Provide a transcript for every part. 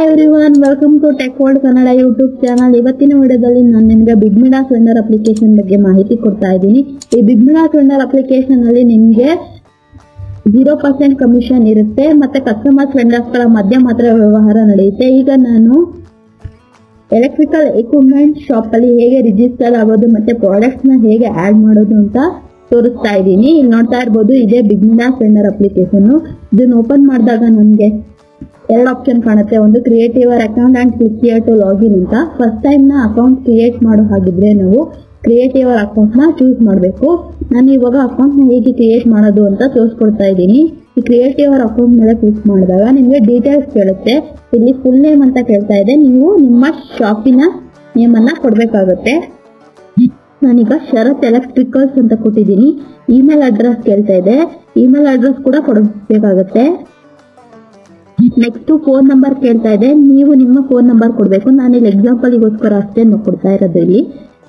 everyone welcome to tech world Kannada YouTube channel ಇವತ್ತಿನ ವಿಡಿಯೋದಲ್ಲಿ ನಾನು ನಿಮಗೆ ಬಿಗ್ ಮಿಡಾಸ್ ವೆಂಡರ್ ಅಪ್ಲಿಕೇಶನ್ ಬಗ್ಗೆ ಮಾಹಿತಿ ಕೊಡ್ತಾ ಇದ್ದೀನಿ ಈ ಬಿಗ್ ಮಿಡಾಸ್ ವೆಂಡರ್ ಅಪ್ಲಿಕೇಶನ್ ಅಲ್ಲಿ ನಿಮಗೆ ಜೀರೋ ಪರ್ಸೆಂಟ್ ಕಮಿಷನ್ ಇರುತ್ತೆ ಮತ್ತೆ ಕಸ್ಟಮರ್ಸ್ ವೆಂಡರ್ಸ್ಗಳ ಮಧ್ಯ ಮಾತ್ರ ವ್ಯವಹಾರ ನಡೆಯುತ್ತೆ ಈಗ ನಾನು ಎಲೆಕ್ಟ್ರಿಕಲ್ ಎಕ್ವಿಪ್ಮೆಂಟ್ ಶಾಪ್ ಅಲ್ಲಿ ಹೇಗೆ ರಿಜಿಸ್ಟರ್ ಆಗೋದು ಮತ್ತೆ ಪ್ರಾಡಕ್ಟ್ಸ್ ನ ಹೇಗೆ ಆಡ್ ಮಾಡೋದು ಅಂತ ತೋರಿಸ್ತಾ ಇದ್ದೀನಿ ಇಲ್ಲಿ ನೋಡ್ತಾ ಇರ್ಬೋದು ಇದೇ ಬಿಗ್ ಮಿಡಾಸ್ ವೆಂಡರ್ ಅಪ್ಲಿಕೇಶನ್ ಇದನ್ನ ಓಪನ್ ಮಾಡಿದಾಗ ನಮಗೆ ಎರಡು ಆಪ್ಷನ್ ಕಾಣುತ್ತೆ ಒಂದು create your account and click here to login ಅಂತ ಫಸ್ಟ್ ಟೈಮ್ ನ ಅಕೌಂಟ್ ಕ್ರಿಯೇಟ್ ಮಾಡೋ ಹಾಗಿದ್ರೆ ನಾವು ಕ್ರಿಯೇಟ್ ಯುವರ್ ಅಕೌಂಟ್ ನ ಚೂಸ್ ಮಾಡಬೇಕು ನಾನು ಇವಾಗ ಅಕೌಂಟ್ ನ ಹೇಗೆ ಕ್ರಿಯೇಟ್ ಮಾಡೋದು ಅಂತ ತೋರಿಸ್ಕೊಡ್ತಾ ಇದ್ದೀನಿ ಈ ಕ್ರಿಯೇಟ್ ಯುವರ್ ಅಕೌಂಟ್ ಮೇಲೆ ಕ್ಲಿಕ್ ಮಾಡಿದಾಗ ನಿಮಗೆ ಡೀಟೇಲ್ಸ್ ಕೇಳುತ್ತೆ ಇಲ್ಲಿ ಫುಲ್ ನೇಮ್ ಅಂತ ಕೇಳ್ತಾ ಇದೆ ನೀವು ನಿಮ್ಮ ಶಾಪಿನ ನೇಮ್ ಅನ್ನ ಕೊಡ್ಬೇಕಾಗುತ್ತೆ ನಾನೀಗ ಶರತ್ ಎಲೆಕ್ಟ್ರಿಕಲ್ಸ್ ಅಂತ ಕೊಟ್ಟಿದ್ದೀನಿ ಇಮೇಲ್ ಅಡ್ರೆಸ್ ಕೇಳ್ತಾ ಇದೆ ಇಮೇಲ್ ಅಡ್ರೆಸ್ ಕೂಡ ಕೊಡಬೇಕಾಗುತ್ತೆ ನೆಕ್ಸ್ಟ್ ಫೋನ್ ನಂಬರ್ ಕೇಳ್ತಾ ಇದೆ ನೀವು ನಿಮ್ಮ ಫೋನ್ ನಂಬರ್ ಕೊಡಬೇಕು ನಾನು ಇಲ್ಲಿ ಎಕ್ಸಾಂಪಲ್ಗೋಸ್ಕರ ಅಷ್ಟೇ ನಾವು ಕೊಡ್ತಾ ಇರೋದು ಇಲ್ಲಿ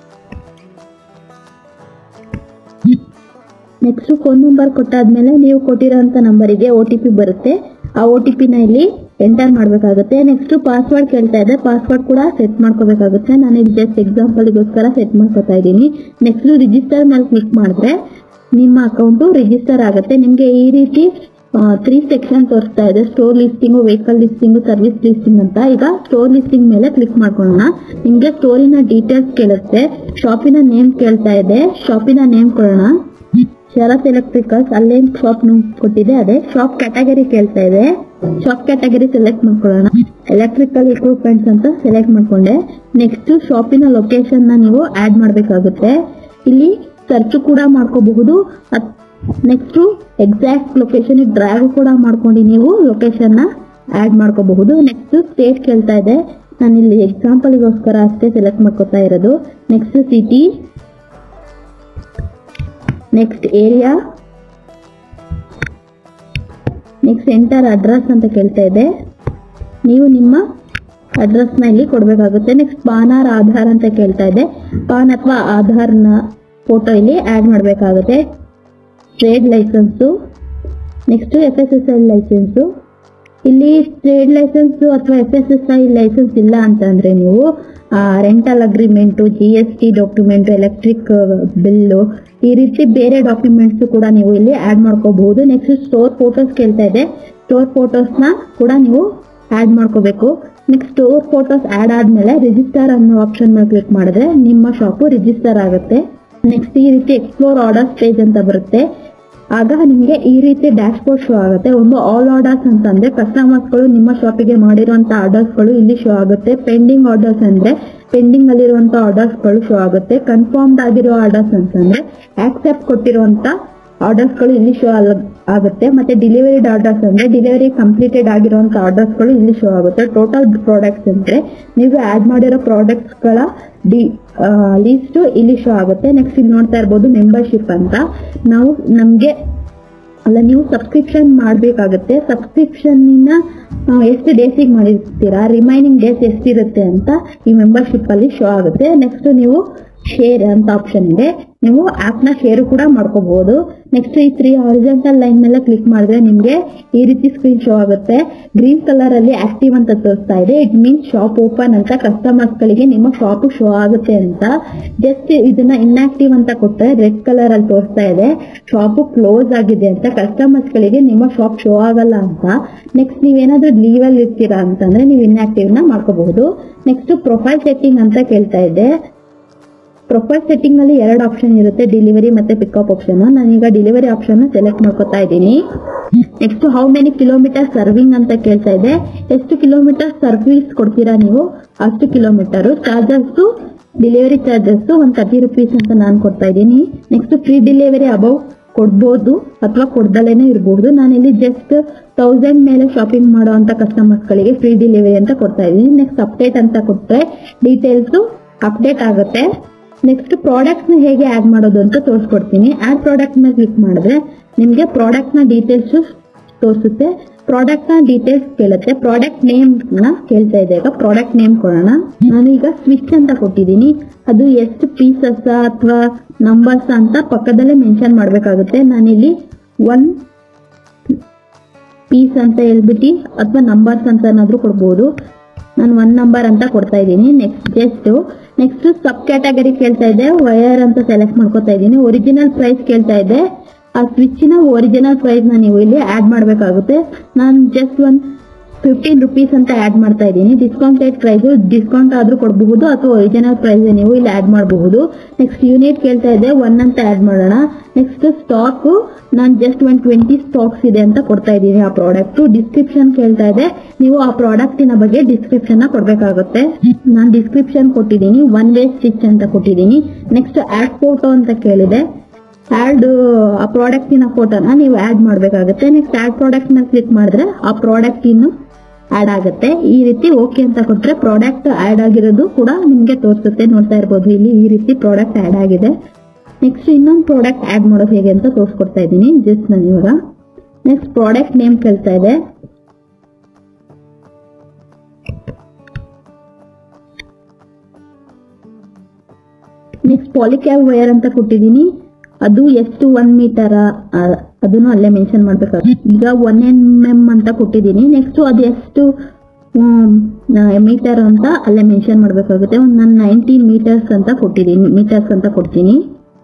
ನೆಕ್ಸ್ಟ್ ಫೋನ್ ನಂಬರ್ ಕೊಟ್ಟಾದ್ಮೇಲೆ ನೀವು ಕೊಟ್ಟಿರೋಂಥ ನಂಬರಿಗೆ ಒ ಟಿ ಪಿ ಬರುತ್ತೆ ಆ ಒ ಟಿ ಪಿನ ಇಲ್ಲಿ ಎಂಟರ್ ಮಾಡಬೇಕಾಗುತ್ತೆ ನೆಕ್ಸ್ಟ್ ಪಾಸ್ವರ್ಡ್ ಕೇಳ್ತಾ ಇದೆ ಪಾಸ್ವರ್ಡ್ ಕೂಡ ಸೆಟ್ ಮಾಡ್ಕೋಬೇಕಾಗುತ್ತೆ ನಾನು ಇಲ್ಲಿ ಜಸ್ಟ್ ಎಕ್ಸಾಂಪಲ್ಗೋಸ್ಕರ ಸೆಟ್ ಮಾಡ್ಕೊತಾ ಇದ್ದೀನಿ ನೆಕ್ಸ್ಟ್ ರಿಜಿಸ್ಟರ್ ಮೇಲೆ ಕ್ಲಿಕ್ ಮಾಡಿದ್ರೆ ನಿಮ್ಮ ಅಕೌಂಟು ರಿಜಿಸ್ಟರ್ ಆಗುತ್ತೆ ನಿಮಗೆ ಈ ರೀತಿ ತ್ರೀ ಸೆಕ್ಷನ್ ತೋರಿಸ್ತಾ ಇದೆ store listing vehicle listing service listing ಅಂತ ಈಗ ಸ್ಟೋರ್ ಲಿಸ್ಟಿಂಗ್ ಮೇಲೆ ಕ್ಲಿಕ್ ಮಾಡ್ಕೊಳ್ಳೋಣ ನಿಮಗೆ ಸ್ಟೋರಿನ ಡೀಟೇಲ್ಸ್ ಕೇಳುತ್ತೆ ಶಾಪಿನ ನೇಮ್ ಕೇಳ್ತಾ ಇದೆ ಶಾಪಿನ ನೇಮ್ ಕೊಡೋಣ ಶರತ್ ಎಲೆಕ್ಟ್ರಿಕಲ್ಸ್ ಅಲ್ಲೇನ್ ಶಾಪ್ ಕೊಟ್ಟಿದೆ ಅದೇ ಶಾಪ್ ಕ್ಯಾಟಗರಿ ಕೇಳ್ತಾ ಇದೆ ಶಾಪ್ ಕ್ಯಾಟಗರಿ ಸೆಲೆಕ್ಟ್ ಮಾಡ್ಕೊಳ್ಳೋಣ ಎಲೆಕ್ಟ್ರಿಕಲ್ ಇಕ್ವಿಪ್ಮೆಂಟ್ಸ್ ಅಂತ ಸೆಲೆಕ್ಟ್ ಮಾಡ್ಕೊಂಡೆ ನೆಕ್ಸ್ಟ್ ಶಾಪಿನ ಲೊಕೇಶನ್ ನ ನೀವು ಆಡ್ ಮಾಡಬೇಕಾಗುತ್ತೆ ಇಲ್ಲಿ ಸರ್ಚ್ ಕೂಡ ಮಾಡ್ಕೋಬಹುದು ನೆಕ್ಸ್ಟ್ ಎಕ್ಸಾಕ್ಟ್ ಲೊಕೇಶನ್ ಡ್ರ್ಯಾಗ್ ಕೂಡ ಮಾಡ್ಕೊಂಡು ನೀವು ಲೊಕೇಶನ್ ನ ಆಡ್ ಮಾಡ್ಕೋಬಹುದು ನೆಕ್ಸ್ಟ್ ಸ್ಟೇಟ್ ಕೇಳ್ತಾ ಇದೆ ನಾನು ಇಲ್ಲಿ ಎಕ್ಸಾಂಪಲ್ಗೋಸ್ಕರ ಅಷ್ಟೇ ಸೆಲೆಕ್ಟ್ ಮಾಡ್ಕೋತಾ ಇರೋದು next city next area next enter address ಅಂತ ಕೇಳ್ತಾ ಇದೆ ನೀವು ನಿಮ್ಮ ಅಡ್ರೆಸ್ನ ಇಲ್ಲಿ ಕೊಡಬೇಕಾಗುತ್ತೆ ನೆಕ್ಸ್ಟ್ ಪಾನ್ ಆರ್ ಆಧಾರ್ ಅಂತ ಕೇಳ್ತಾ ಇದೆ ಪಾನ್ ಅಥವಾ ಆಧಾರ್ನ ಫೋಟೋ ಇಲ್ಲಿ ಆ್ಯಡ್ ಮಾಡಬೇಕಾಗುತ್ತೆ trade licence next F S S I licence ಇಲ್ಲಿ ಟ್ರೇಡ್ ಲೈಸೆನ್ಸ್ ಅಥವಾ F S S I licence ಇಲ್ಲ ಅಂತಂದ್ರೆ ನೀವು rental agreement G S T document electric bill ಈ ರೀತಿ ಬೇರೆ ಡಾಕ್ಯುಮೆಂಟ್ಸ್ ಕೂಡ ನೀವು ಇಲ್ಲಿ ಆಡ್ ಮಾಡ್ಕೋಬಹುದು ನೆಕ್ಸ್ಟ್ ಸ್ಟೋರ್ ಫೋಟೋಸ್ ಕೇಳ್ತಾ ಇದೆ ಸ್ಟೋರ್ ಫೋಟೋಸ್ನ ಕೂಡ ನೀವು ಆಡ್ ಮಾಡ್ಕೋಬೇಕು ನೆಕ್ಸ್ಟ್ ಸ್ಟೋರ್ ಫೋಟೋಸ್ ಆಡ್ ಆದ್ಮೇಲೆ ರಿಜಿಸ್ಟರ್ ಅನ್ನೋ ಆಪ್ಷನ್ ಮೇಲೆ ಕ್ಲಿಕ್ ಮಾಡಿದ್ರೆ ನಿಮ್ಮ ಶಾಪು ರಿಜಿಸ್ಟರ್ ಆಗುತ್ತೆ ನೆಕ್ಸ್ಟ್ ಈ ರೀತಿ ಎಕ್ಸ್ಪ್ಲೋರ್ ಆರ್ಡರ್ಸ್ ಪೇಜ್ ಅಂತ ಬರುತ್ತೆ ಆಗ ನಿಮಗೆ ಈ ರೀತಿ ಡ್ಯಾಶ್ ಬೋರ್ಡ್ ಶೋ ಆಗುತ್ತೆ ಒಂದು ಆಲ್ ಆರ್ಡರ್ಸ್ ಅಂತಂದ್ರೆ ಕಸ್ಟಮರ್ಸ್ಗಳು ನಿಮ್ಮ ಶಾಪಿಗೆ ಮಾಡಿರುವಂತ ಆರ್ಡರ್ಸ್ಗಳು ಇಲ್ಲಿ ಶೋ ಆಗುತ್ತೆ ಪೆಂಡಿಂಗ್ ಆರ್ಡರ್ಸ್ ಅಂದ್ರೆ ಪೆಂಡಿಂಗ್ ಅಲ್ಲಿರುವಂತ ಆರ್ಡರ್ಸ್ಗಳು ಶೋ ಆಗುತ್ತೆ ಕನ್ಫರ್ಮ್ಡ್ ಆಗಿರೋ ಆರ್ಡರ್ಸ್ ಅಂತಂದ್ರೆ ಆಕ್ಸೆಪ್ಟ್ ಕೊಟ್ಟಿರುವಂತ ಆರ್ಡರ್ಸ್ಗಳು ಇಲ್ಲಿ ಶೋ ಆಗುತ್ತೆ ಮತ್ತೆ ಡೆಲಿವರಿಡ್ ಆರ್ಡರ್ಸ್ ಅಂದ್ರೆ ಡೆಲಿವರಿ ಕಂಪ್ಲೀಟೆಡ್ ಆಗಿರುವಂತ ಆರ್ಡರ್ಸ್ಗಳು ಇಲ್ಲಿ ಶೋ ಆಗುತ್ತೆ ಟೋಟಲ್ ಪ್ರಾಡಕ್ಟ್ಸ್ ಅಂದ್ರೆ ನೀವು ಆಡ್ ಮಾಡಿರೋ ಪ್ರಾಡಕ್ಟ್ಸ್ಗಳ ಡಿ ಲೀಸ್ಟ್ ಇಲ್ಲಿ ಶೋ ಆಗುತ್ತೆ ನೆಕ್ಸ್ಟ್ ಇಲ್ಲಿ ನೋಡ್ತಾ ಇರ್ಬೋದು ಮೆಂಬರ್ಶಿಪ್ ಅಂತ ನಾವು ನಮಗೆ ಅಲ್ಲ ನೀವು ಸಬ್ಸ್ಕ್ರಿಪ್ಷನ್ ಮಾಡಬೇಕಾಗುತ್ತೆ ಸಬ್ಸ್ಕ್ರಿಪ್ಷನ್ನಿನ ಎಷ್ಟು ಡೇಸಿಗೆ ಮಾಡಿರ್ತೀರಾ ರಿಮೈನಿಂಗ್ ಡೇಸ್ ಎಷ್ಟಿರುತ್ತೆ ಅಂತ ಈ ಮೆಂಬರ್ಶಿಪ್ ಅಲ್ಲಿ ಶೋ ಆಗುತ್ತೆ ನೆಕ್ಸ್ಟ್ ನೀವು ಶೇರ್ ಅಂತ ಆಪ್ಷನ್ ಇದೆ ನೀವು ಆಪ್ ನ ಶೇರ್ ಕೂಡ ಮಾಡ್ಕೋಬಹುದು ನೆಕ್ಸ್ಟ್ ಈ ತ್ರೀ ಹಾರಿಜೆಂಟಲ್ ಲೈನ್ ಮೇಲೆ ಕ್ಲಿಕ್ ಮಾಡಿದ್ರೆ ನಿಮ್ಗೆ ಈ ರೀತಿ ಸ್ಕ್ರೀನ್ ಶೋ ಆಗುತ್ತೆ ಗ್ರೀನ್ ಕಲರ್ ಅಲ್ಲಿ ಆಕ್ಟಿವ್ ಅಂತ ತೋರಿಸ್ತಾ ಇದೆ ಇಟ್ ಮೀನ್ಸ್ ಶಾಪ್ ಓಪನ್ ಅಂತ ಕಸ್ಟಮರ್ಸ್ ಗಳಿಗೆ ನಿಮ್ಮ ಶಾಪ್ ಶೋ ಆಗುತ್ತೆ ಅಂತ ಜಸ್ಟ್ ಇದನ್ನ ಇನ್ಆಕ್ಟಿವ್ ಅಂತ ಕೊಟ್ಟರೆ ರೆಡ್ ಕಲರ್ ಅಲ್ಲಿ ತೋರಿಸ್ತಾ ಇದೆ ಶಾಪ್ ಕ್ಲೋಸ್ ಆಗಿದೆ ಅಂತ ಕಸ್ಟಮರ್ಸ್ ಗಳಿಗೆ ನಿಮ್ಮ ಶಾಪ್ ಶೋ ಆಗಲ್ಲ ಅಂತ ನೆಕ್ಸ್ಟ್ ನೀವೇನಾದ್ರೂ ಲೀವ್ ಅಲ್ಲಿ ಇರ್ತೀರಾ ಅಂತಂದ್ರೆ ನೀವು ಇನ್ಆಕ್ಟಿವ್ ನ ಮಾಡ್ಕೋಬಹುದು ನೆಕ್ಸ್ಟ್ ಪ್ರೊಫೈಲ್ ಸೆಟ್ಟಿಂಗ್ ಅಂತ ಕೇಳ್ತಾ ಇದೆ ಪ್ರೊಫೈಲ್ ಸೆಟ್ಟಿಂಗ್ ಅಲ್ಲಿ ಎರಡು ಆಪ್ಷನ್ ಇರುತ್ತೆ ಡೆಲಿವರಿ ಮತ್ತೆ ಪಿಕಪ್ ಆಪ್ಷನ್ ನಾನೀಗ ಡೆಲಿವರಿ ಆಪ್ಷನ್ ಸೆಲೆಕ್ಟ್ ಮಾಡ್ಕೊತಾ ಇದ್ದೀನಿ next how many kilometre serving ಅಂತ ಕೇಳ್ತಾ ಇದೆ ಎಷ್ಟು ಕಿಲೋಮೀಟರ್ ಸರ್ವಿಸ್ ಕೊಡ್ತೀರಾ ನೀವು ಅಷ್ಟು ಕಿಲೋಮೀಟರ್ ಚಾರ್ಜಸ್ ಡೆಲಿವರಿ ಚಾರ್ಜಸ್ ಒಂದ್ ತರ್ಟಿ ರುಪೀಸ್ ಅಂತ ನಾನು ಕೊಡ್ತಾ ಇದ್ದೀನಿ ನೆಕ್ಸ್ಟ್ ಫ್ರೀ ಡೆಲಿವರಿ ಅಬೌವ್ ಕೊಡ್ಬೋದು ಅಥವಾ ಕೊಡ್ದಲೇನೆ ಇರಬಹುದು ನಾನಿಲ್ಲಿ ಜಸ್ಟ್ ತೌಸಂಡ್ ಮೇಲೆ ಶಾಪಿಂಗ್ ಮಾಡೋ ಅಂತ ಕಸ್ಟಮರ್ಸ್ ಗಳಿಗೆ ಫ್ರೀ ಡೆಲಿವರಿ ಅಂತ ಕೊಡ್ತಾ ಇದ್ದೀನಿ ನೆಕ್ಸ್ಟ್ ಅಪ್ಡೇಟ್ ಅಂತ ಕೊಟ್ರೆ ಡೀಟೇಲ್ಸ್ ಅಪ್ಡೇಟ್ ಆಗುತ್ತೆ ನೆಕ್ಸ್ಟ್ ಪ್ರಾಡಕ್ಟ್ಸ್ ನ ಹೇಗೆ ಆಡ್ ಮಾಡೋದು ಅಂತ ತೋರಿಸ್ಕೊಡ್ತೀನಿ ಆಡ್ ಪ್ರಾಡಕ್ಟ್ ನ ಕ್ಲಿಕ್ ಮಾಡಿದ್ರೆ ನಿಮ್ಗೆ ಪ್ರಾಡಕ್ಟ್ ನ ಡೀಟೇಲ್ಸ್ ತೋರಿಸುತ್ತೆ ಪ್ರಾಡಕ್ಟ್ ನ ಡೀಟೇಲ್ಸ್ ಕೇಳುತ್ತೆ ಪ್ರಾಡಕ್ಟ್ ನೇಮ್ ನ ಕೇಳ್ತಾ ಇದೆ ಈಗ ಪ್ರಾಡಕ್ಟ್ ನೇಮ್ ಕೊಡೋಣ ನಾನು ಈಗ ಸ್ವಿಚ್ ಅಂತ ಕೊಟ್ಟಿದ್ದೀನಿ ಅದು ಎಷ್ಟು ಪೀಸಸ್ ಅಥವಾ ನಂಬರ್ಸ್ ಅಂತ ಪಕ್ಕದಲ್ಲೇ ಮೆನ್ಷನ್ ಮಾಡ್ಬೇಕಾಗುತ್ತೆ ನಾನಿಲ್ಲಿ ಒನ್ ಪೀಸ್ ಅಂತ ಹೇಳ್ಬಿಟ್ಟು ಅಥವಾ ನಂಬರ್ಸ್ ಅಂತ ಏನಾದ್ರೂ ಕೊಡ್ಬೋದು ನಾನು ಒನ್ ನಂಬರ್ ಅಂತ ಕೊಡ್ತಾ ಇದ್ದೀನಿ next just next sub category ಕೇಳ್ತಾ ಇದೆ ವಯರ್ ಅಂತ ಸೆಲೆಕ್ಟ್ ಮಾಡ್ಕೊತಾ ಇದ್ದೀನಿ ಒರಿಜಿನಲ್ ಪ್ರೈಸ್ ಕೇಳ್ತಾ ಇದೆ ಆ ಸ್ವಿಚ್ನ ಒರಿಜಿನಲ್ ಪ್ರೈಸ್ ನ ನೀವು ಇಲ್ಲಿ ಆಡ್ ಮಾಡಬೇಕಾಗುತ್ತೆ ನಾನು ಜಸ್ಟ್ ಒನ್ ಫಿಫ್ಟೀನ್ ರುಪೀಸ್ ಅಂತ ಆಡ್ ಮಾಡ್ತಾ ಇದ್ದೀನಿ ಡಿಸ್ಕೌಂಟೆಡ್ ಪ್ರೈಸ್ ಡಿಸ್ಕೌಂಟ್ ಆದ್ರೂ ಕೊಡಬಹುದು ಅಥವಾ ಒರಿಜಿನಲ್ ಪ್ರೈಸ್ ನೀವು ಇಲ್ಲಿ ಆಡ್ ಮಾಡಬಹುದು ನೆಕ್ಸ್ಟ್ ಯೂನಿಟ್ ಕೇಳ್ತಾ ಇದೆ ಒನ್ ಅಂತ ಆಡ್ ಮಾಡೋಣ ನೆಕ್ಸ್ಟ್ ಸ್ಟಾಕ್ ನಾನು ಜಸ್ಟ್ ಒನ್ ಟ್ವೆಂಟಿ ಸ್ಟಾಕ್ಸ್ ಇದೆ ಅಂತ ಕೊಡ್ತಾ ಇದ್ದೀನಿ ಆ ಪ್ರಾಡಕ್ಟ್ ಡಿಸ್ಕ್ರಿಪ್ಷನ್ ಕೇಳ್ತಾ ಇದೆ ನೀವು ಆ ಪ್ರಾಡಕ್ಟಿನ ಬಗ್ಗೆ ಡಿಸ್ಕ್ರಿಪ್ಷನ್ ನ ಕೊಡ್ಬೇಕಾಗುತ್ತೆ ನಾನು ಡಿಸ್ಕ್ರಿಪ್ಷನ್ ಕೊಟ್ಟಿದ್ದೀನಿ ಒನ್ ವೇ ಸ್ಟಿಚ್ ಅಂತ ಕೊಟ್ಟಿದ್ದೀನಿ ನೆಕ್ಸ್ಟ್ ಆಡ್ ಫೋಟೋ ಅಂತ ಕೇಳಿದೆ ಆಡ್ ಆ ಪ್ರಾಡಕ್ಟಿನ ಫೋಟೋನ ನೀವು ಆಡ್ ಮಾಡಬೇಕಾಗುತ್ತೆ ನೆಕ್ಸ್ಟ್ ಆಡ್ ಪ್ರಾಡಕ್ಟ್ ನ ಕ್ಲಿಕ್ ಮಾಡಿದ್ರೆ ಆ ಪ್ರಾಡಕ್ಟ್ ಇನ್ನು ಆಡ್ ಆಗುತ್ತೆ ಈ ರೀತಿ ಓಕೆ ಅಂತ ಕೊಟ್ರೆ ಪ್ರಾಡಕ್ಟ್ ಆಡ್ ಆಗಿರೋದು ಕೂಡ ನಿಮ್ಗೆ ತೋರಿಸುತ್ತೆ ನೋಡ್ತಾ ಇರ್ಬೋದು ಇಲ್ಲಿ ಈ ರೀತಿ ಪ್ರಾಡಕ್ಟ್ ಆಡ್ ಆಗಿದೆ ನೆಕ್ಸ್ಟ್ ಇನ್ನೊಂದು ಪ್ರಾಡಕ್ಟ್ ಆಡ್ ಮಾಡೋದು ಹೇಗೆ ಅಂತ ತೋರಿಸ್ಕೊಡ್ತಾ ಇದ್ದೀನಿ ಜಸ್ಟ್ ನಾನು ಇವಾಗ ನೆಕ್ಸ್ಟ್ ಪ್ರಾಡಕ್ಟ್ ನೇಮ್ ಕೇಳ್ತಾ ಇದೆ ನೆಕ್ಸ್ಟ್ ಪಾಲಿಕ್ಯಾಬ್ ವೈರ್ ಅಂತ ಕೊಟ್ಟಿದ್ದೀನಿ ಅದು ಎಷ್ಟು ಒನ್ ಮೀಟರ್ ಅದನ್ನು ಅಲ್ಲೇ ಮೆನ್ಷನ್ ಮಾಡ್ಬೇಕಾಗುತ್ತೆ ಈಗ ಒನ್ ಎಂ ಎಂ ಅಂತ ಕೊಟ್ಟಿದ್ದೀನಿ ನೆಕ್ಸ್ಟ್ ಅದು ಎಷ್ಟು ಮೀಟರ್ ಅಂತ ಅಲ್ಲೇ ಮೆನ್ಷನ್ ಮಾಡ್ಬೇಕಾಗುತ್ತೆ ಒಂದು ನಾನು ನೈನ್ಟೀನ್ ಮೀಟರ್ಸ್ ಅಂತ ಕೊಟ್ಟಿದ್ದೀನಿ ಮೀಟರ್ಸ್ ಅಂತ ಕೊಡ್ತೀನಿ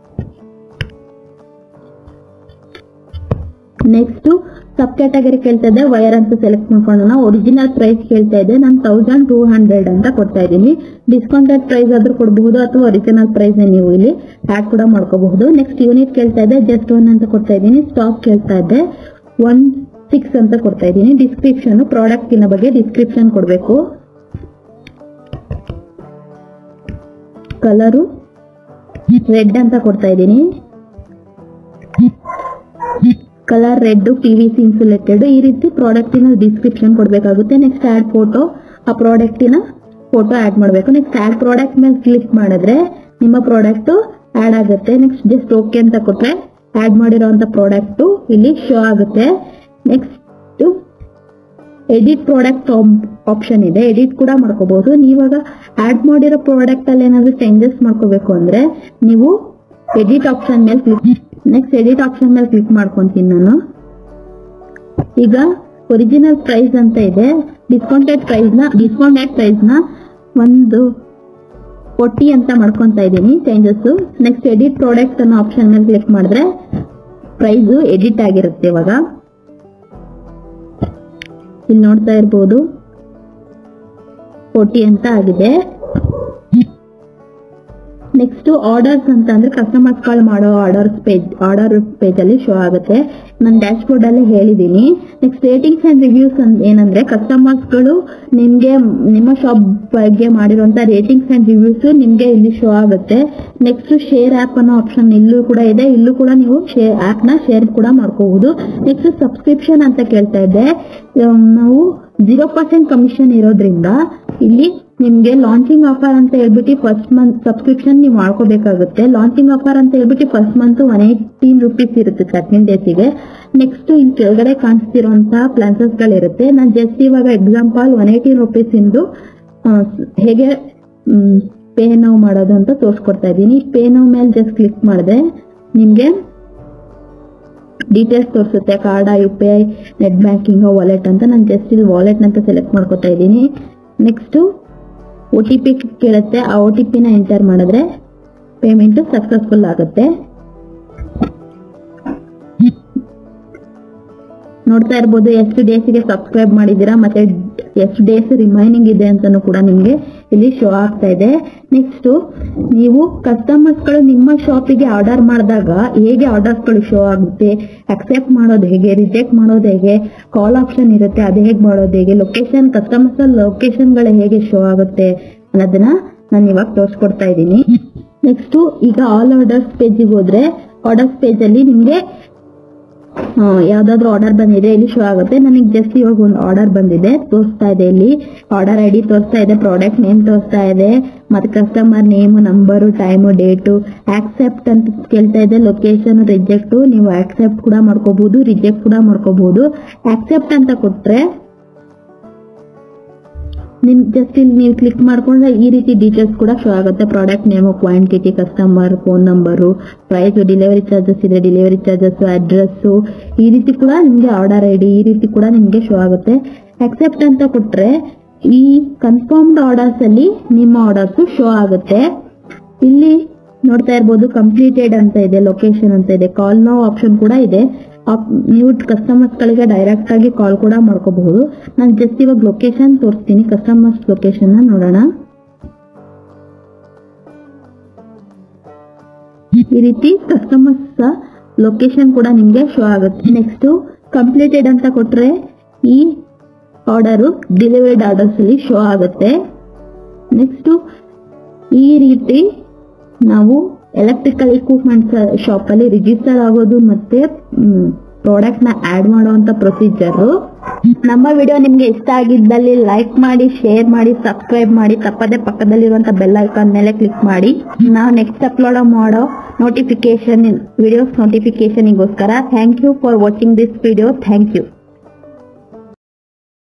ನೆಕ್ಸ್ಟ್ ಸಬ್ ಕ್ಯಾಟಗರಿ ಕೇಳ್ತಾ ಇದೆ ವೈರ್ ಅಂತ ಸೆಲೆಕ್ಟ್ ಮಾಡ್ಕೊಳ್ಳೋಣ ಒರಿಜಿನಲ್ ಪ್ರೈಸ್ ಕೇಳ್ತಾ ಇದೆ ನಾನು ತೌಸಂಡ್ ಟೂ ಹಂಡ್ರೆಡ್ ಅಂತ ಕೊಡ್ತಾ ಇದ್ದೀನಿ ಡಿಸ್ಕೌಂಟೆಡ್ ಪ್ರೈಸ್ ಆದ್ರೂ ಕೊಡಬಹುದು ಅಥವಾ ಒರಿಜಿನಲ್ ಪ್ರೈಸ್ ನೀವು ಇಲ್ಲಿ ಆಡ್ ಕೂಡ ಮಾಡ್ಕೋಬಹುದು ನೆಕ್ಸ್ಟ್ ಯೂನಿಟ್ ಕೇಳ್ತಾ ಇದೆ ಜಸ್ಟ್ ಒನ್ ಅಂತ ಕೊಡ್ತಾ ಇದ್ದೀನಿ ಸ್ಟಾಕ್ ಕೇಳ್ತಾ ಇದೆ ಒನ್ ಸಿಕ್ಸ್ ಅಂತ ಕೊಡ್ತಾ ಇದ್ದೀನಿ ಡಿಸ್ಕ್ರಿಪ್ಷನ್ ಪ್ರಾಡಕ್ಟಿನ ಬಗ್ಗೆ ಡಿಸ್ಕ್ರಿಪ್ಷನ್ ಕೊಡಬೇಕು ಕಲರು ರೆಡ್ ಅಂತ ಕೊಡ್ತಾ ಇದ್ದೀನಿ colour red P V C insulated ಈ ರೀತಿ ಪ್ರಾಡಕ್ಟಿನ ಡಿಸ್ಕ್ರಿಪ್ಷನ್ ಕೊಡಬೇಕಾಗುತ್ತೆ ನೆಕ್ಸ್ಟ್ ಆಡ್ ಫೋಟೋ ಆ ಪ್ರಾಡಕ್ಟಿನ ಫೋಟೋ ಆಡ್ ಮಾಡಬೇಕು ನೆಕ್ಸ್ಟ್ ಆಡ್ ಪ್ರಾಡಕ್ಟ್ ಮೇಲೆ ಕ್ಲಿಕ್ ಮಾಡಿದ್ರೆ ನಿಮ್ಮ ಪ್ರಾಡಕ್ಟ್ ಆಡ್ ಆಗುತ್ತೆ ನೆಕ್ಸ್ಟ್ ಜಸ್ಟ್ ಓಕೆ ಅಂತ ಕೊಟ್ರೆ ಆಡ್ ಮಾಡಿರೋಂಥ ಪ್ರಾಡಕ್ಟ್ ಇಲ್ಲಿ ಶೋ ಆಗುತ್ತೆ ನೆಕ್ಸ್ಟ್ ಎಡಿಟ್ ಪ್ರಾಡಕ್ಟ್ ಆಪ್ಷನ್ ಇದೆ ಎಡಿಟ್ ಕೂಡ ಮಾಡ್ಕೋಬಹುದು ನೀವಾಗ ಆಡ್ ಮಾಡಿರೋ ಪ್ರಾಡಕ್ಟ್ ಅಲ್ಲಿ ಏನಾದ್ರು ಚೇಂಜಸ್ ಮಾಡ್ಕೋಬೇಕು ಅಂದ್ರೆ ನೀವು ಎಡಿಟ್ ಆಪ್ಷನ್ ಮೇಲೆ ಕ್ಲಿಕ್ ನೆಕ್ಸ್ಟ್ ಎಡಿಟ್ ಆಪ್ಷನ್ ಮೇಲೆ ಕ್ಲಿಕ್ ಮಾಡ್ಕೊಂತೀನಿ ನಾನು ಈಗ ಒರಿಜಿನಲ್ ಪ್ರೈಸ್ ಅಂತ ಇದೆ ಡಿಸ್ಕೌಂಟೆಡ್ ಪ್ರೈಸ್ ನ ಡಿಸ್ಕೌಂಟೆಡ್ ಪ್ರೈಸ್ ನ ಒಂದು ಫೋರ್ಟಿ ಅಂತ ಮಾಡ್ಕೊಂತ ಇದ್ದೀನಿ ಚೇಂಜಸ್ ನೆಕ್ಸ್ಟ್ ಎಡಿಟ್ ಪ್ರಾಡಕ್ಟ್ ಅನ್ನೋ ಆಪ್ಷನ್ ಮೇಲೆ ಕ್ಲಿಕ್ ಮಾಡಿದ್ರೆ ಪ್ರೈಸ್ ಎಡಿಟ್ ಆಗಿರುತ್ತೆ ಇವಾಗ ಇಲ್ಲಿ ನೋಡ್ತಾ ಇರ್ಬೋದು ಫೋರ್ಟಿ ಅಂತ ಆಗಿದೆ ನೆಕ್ಸ್ಟ್ ಆರ್ಡರ್ಸ್ ಅಂತ ಅಂದ್ರೆ ಕಸ್ಟಮರ್ಸ್ ಗಳು ಮಾಡೋ ಆರ್ಡರ್ಸ್ ಪೇಜ್ ಆರ್ಡರ್ ಪೇಜ್ ಅಲ್ಲಿ ಶೋ ಆಗುತ್ತೆ ನಾನು ಡ್ಯಾಶ್ ಬೋರ್ಡ್ ಅಲ್ಲಿ ಹೇಳಿದೀನಿ ನೆಕ್ಸ್ಟ್ ರೇಟಿಂಗ್ಸ್ ಅಂಡ್ ರಿವ್ಯೂಸ್ ಏನಂದ್ರೆ ಕಸ್ಟಮರ್ಸ್ ಗಳು ನಿಮ್ಗೆ ನಿಮ್ಮ ಶಾಪ್ ಬಗ್ಗೆ ಮಾಡಿರುವಂತ ರೇಟಿಂಗ್ಸ್ ಅಂಡ್ ರಿವ್ಯೂಸ್ ನಿಮ್ಗೆ ಇಲ್ಲಿ ಶೋ ಆಗುತ್ತೆ ನೆಕ್ಸ್ಟ್ ಶೇರ್ ಆಪ್ ಅನ್ನೋ ಆಪ್ಷನ್ ಇಲ್ಲೂ ಕೂಡ ಇದೆ ಇಲ್ಲೂ ಕೂಡ ನೀವು ಶೇರ್ ಆಪ್ ನ ಶೇರ್ ಕೂಡ ಮಾಡ್ಕೋಬಹುದು ನೆಕ್ಸ್ಟ್ ಸಬ್ಸ್ಕ್ರಿಪ್ಷನ್ ಅಂತ ಕೇಳ್ತಾ ಇದೆ ಅಹ್ ನಾವು ಜೀರೋ ಪರ್ಸೆಂಟ್ ಕಮಿಷನ್ ಇರೋದ್ರಿಂದ ಇಲ್ಲಿ ನಿಮ್ಗೆ ಲಾಂಚಿಂಗ್ ಆಫರ್ ಅಂತ ಹೇಳ್ಬಿಟ್ಟು ಫಸ್ಟ್ ಮಂತ್ ಸಬ್ಸ್ಕ್ರಿಪ್ಷನ್ ನೀವು ಮಾಡ್ಕೋಬೇಕಾಗುತ್ತೆ ಲಾಂಚಿಂಗ್ ಆಫರ್ ಅಂತ ಹೇಳ್ಬಿಟ್ಟು first month one eighteen rupees ಇರುತ್ತೆ ತರ್ಟೀನ್ ಡೇಸಿಗೆ ನೆಕ್ಸ್ಟ್ ಇಲ್ಲಿ ಕೆಳಗಡೆ ಕಾಣಿಸ್ತಿರುವಂತಹ ಪ್ಲಾನ್ಸಸ್ ಗಳಿರುತ್ತೆ ನಾನು ಜಸ್ಟ್ ಇವಾಗ ಎಕ್ಸಾಂಪಲ್ ಒನ್ ಏಯ್ಟೀನ್ ರುಪೀಸ್ ಇಂದು ಆ, ಹೇಗೆ ಪೇ ನೋವು ಮಾಡೋದು ಅಂತ ತೋರಿಸ್ಕೊಡ್ತಾ ಇದ್ದೀನಿ ಪೇ ನೋವು ಮೇಲೆ ಜಸ್ಟ್ ಕ್ಲಿಕ್ ಮಾಡಿದ್ರೆ ನಿಮ್ಗೆ ಡೀಟೇಲ್ಸ್ ತೋರಿಸುತ್ತೆ card U P I net banking wallet ಅಂತ ನಾನು ಜಸ್ಟ್ ಇಲ್ಲಿ ವಾಲೆಟ್ ಅಂತ ಸೆಲೆಕ್ಟ್ ಮಾಡ್ಕೊತಾ ಇದ್ದೀನಿ ನೆಕ್ಸ್ಟ್ ಒ ಟಿ ಪಿ ಕೇಳುತ್ತೆ ಆ ಒ ಟಿ ಪಿನ ಎಂಟರ್ ಮಾಡಿದ್ರೆ ಪೇಮೆಂಟ್ ಸಕ್ಸಸ್ಫುಲ್ ಆಗುತ್ತೆ ನೋಡ್ತಾ ಇರ್ಬೋದು ಎಷ್ಟು ಡೇಸ್ಗೆ ಸಬ್ಸ್ಕ್ರೈಬ್ ಮಾಡಿದ್ದೀರಾ ಮತ್ತೆ ಎಷ್ಟು ಡೇಸ್ ರಿಮೈನಿಂಗ್ ಇದೆ ಅಂತಾನು ಕೂಡ ನಿಮ್ಗೆ ಇಲ್ಲಿ ಶೋ ಆಗ್ತಾ ಇದೆ ನೆಕ್ಸ್ಟ್ ನೀವು ಕಸ್ಟಮರ್ಸ್ ಗಳು ನಿಮ್ಮ ಶಾಪಿಗೆ ಆರ್ಡರ್ ಮಾಡಿದಾಗ ಹೇಗೆ ಆರ್ಡರ್ಸ್ ಗಳು ಶೋ ಆಗುತ್ತೆ ಅಕ್ಸೆಪ್ಟ್ ಮಾಡೋದು ಹೇಗೆ ರಿಜೆಕ್ಟ್ ಮಾಡೋದು ಹೇಗೆ ಕಾಲ್ ಆಪ್ಷನ್ ಇರುತ್ತೆ ಅದು ಹೇಗೆ ಮಾಡೋದು ಹೇಗೆ ಲೊಕೇಶನ್ ಕಸ್ಟಮರ್ಸ್ ಲೊಕೇಶನ್ ಗಳು ಹೇಗೆ ಶೋ ಆಗುತ್ತೆ ಅನ್ನೋದನ್ನ ನಾನು ಇವಾಗ ತೋರಿಸ್ಕೊಡ್ತಾ ಇದ್ದೀನಿ ನೆಕ್ಸ್ಟ್ ಈಗ ಆಲ್ ಆರ್ಡರ್ಸ್ ಪೇಜಿಗೆ ಹೋದ್ರೆ ಆರ್ಡರ್ಸ್ ಪೇಜ್ ಅಲ್ಲಿ ನಿಮ್ಗೆ ಆ, ಯಾವ್ದಾದ್ರು ಆರ್ಡರ್ ಬಂದಿದೆ ಇಲ್ಲಿ ಶೋ ಆಗುತ್ತೆ ನನಗೆ ಜಸ್ಟ್ ಇವಾಗ ಒಂದು ಆರ್ಡರ್ ಬಂದಿದೆ ತೋರಿಸ್ತಾ ಇದೆ ಇಲ್ಲಿ ಆರ್ಡರ್ ಐ ಡಿ ತೋರಿಸ್ತಾ ಇದೆ ಪ್ರಾಡಕ್ಟ್ ನೇಮ್ ತೋರಿಸ್ತಾ ಇದೆ ಮತ್ತೆ customer name number time date accept ಅಂತ ಕೇಳ್ತಾ ಇದೆ ಲೊಕೇಶನ್ ರಿಜೆಕ್ಟ್ ನೀವು ಆಕ್ಸೆಪ್ಟ್ ಕೂಡ ಮಾಡ್ಕೋಬಹುದು ರಿಜೆಕ್ಟ್ ಕೂಡ ಮಾಡ್ಕೋಬಹುದು ಆಕ್ಸೆಪ್ಟ್ ಅಂತ ಕೊಟ್ರೆ ನಿಮ್ ಜಸ್ಟ್ ಇಲ್ಲಿ ನೀವು ಕ್ಲಿಕ್ ಮಾಡ್ಕೊಂಡ್ರೆ ಈ ರೀತಿ ಡೀಟೇಲ್ಸ್ ಕೂಡ ಶೋ ಆಗುತ್ತೆ product name quantity customer phone number price delivery charges ಇದೆ ಡೆಲಿವರಿ ಚಾರ್ಜಸ್ ಅಡ್ರೆಸ್ ಈ ರೀತಿ ಕೂಡ ನಿಮ್ಗೆ ಆರ್ಡರ್ ಐ ಡಿ ಈ ರೀತಿ ಕೂಡ ನಿಮ್ಗೆ ಶೋ ಆಗುತ್ತೆ ಅಕ್ಸೆಪ್ಟ್ ಅಂತ ಕೊಟ್ರೆ ಈ ಕನ್ಫರ್ಮ್ಡ್ ಆರ್ಡರ್ಸ್ ಅಲ್ಲಿ ನಿಮ್ಮ ಆರ್ಡರ್ಸ್ ಶೋ ಆಗುತ್ತೆ ಇಲ್ಲಿ ನೋಡ್ತಾ ಇರ್ಬೋದು ಕಂಪ್ಲೀಟೆಡ್ ಅಂತ ಇದೆ ಲೊಕೇಶನ್ ಅಂತ ಇದೆ ಕಾಲ್ ನೋ ಆಪ್ಷನ್ ಕೂಡ ಇದೆ ಆಪ್- ನೀವು ಕಸ್ಟಮರ್ಸ್ ಗಳಿಗೆ ಡೈರೆಕ್ಟ್ ಆಗಿ ಕಾಲ್ ಕೂಡ ಮಾಡ್ಕೋಬಹುದು ನಾನು ಜಸ್ಟ್ ಇವಾಗ ಲೊಕೇಶನ್ ತೋರಿಸ್ತೀನಿ ಕಸ್ಟಮರ್ಸ್ ಲೊಕೇಶನ್ ನೋಡೋಣ ಈ ರೀತಿ ಕಸ್ಟಮರ್ಸ್ ಲೊಕೇಶನ್ ಕೂಡ ನಿಮ್ಗೆ ಶೋ ಆಗುತ್ತೆ ನೆಕ್ಸ್ಟ್ ಕಂಪ್ಲೀಟೆಡ್ ಅಂತ ಕೊಟ್ರೆ ಈ ಆರ್ಡರು ಡೆಲಿವರ್ಡ್ ಆರ್ಡರ್ಸ್ ಅಲ್ಲಿ ಶೋ ಆಗುತ್ತೆ ನೆಕ್ಸ್ಟ್ ಈ ರೀತಿ ನಾವು ಎಲೆಕ್ಟ್ರಿಕಲ್ ಇಕ್ವಿಪ್ಮೆಂಟ್ಸ್ ಶಾಪ್ ಅಲ್ಲಿ ರಿಜಿಸ್ಟರ್ ಆಗೋದು ಮತ್ತೆ ಪ್ರಾಡಕ್ಟ್ ನ ಆಡ್ ಮಾಡುವಂತ ಪ್ರೊಸೀಜರ್ ನಮ್ಮ ವಿಡಿಯೋ ನಿಮ್ಗೆ ಇಷ್ಟ ಆಗಿದ್ದಲ್ಲಿ ಲೈಕ್ ಮಾಡಿ ಶೇರ್ ಮಾಡಿ ಸಬ್ಸ್ಕ್ರೈಬ್ ಮಾಡಿ ತಪ್ಪದೆ ಪಕ್ಕದಲ್ಲಿರುವಂತ ಬೆಲ್ ಐಕಾನ್ ಮೇಲೆ ಕ್ಲಿಕ್ ಮಾಡಿ ನಾವು ನೆಕ್ಸ್ಟ್ ಅಪ್ಲೋಡ್ ಮಾಡೋ ನೋಟಿಫಿಕೇಶನ್ ವಿಡಿಯೋಸ್ ನೋಟಿಫಿಕೇಶನ್ಗೋಸ್ಕರ thank you for watching this video thank you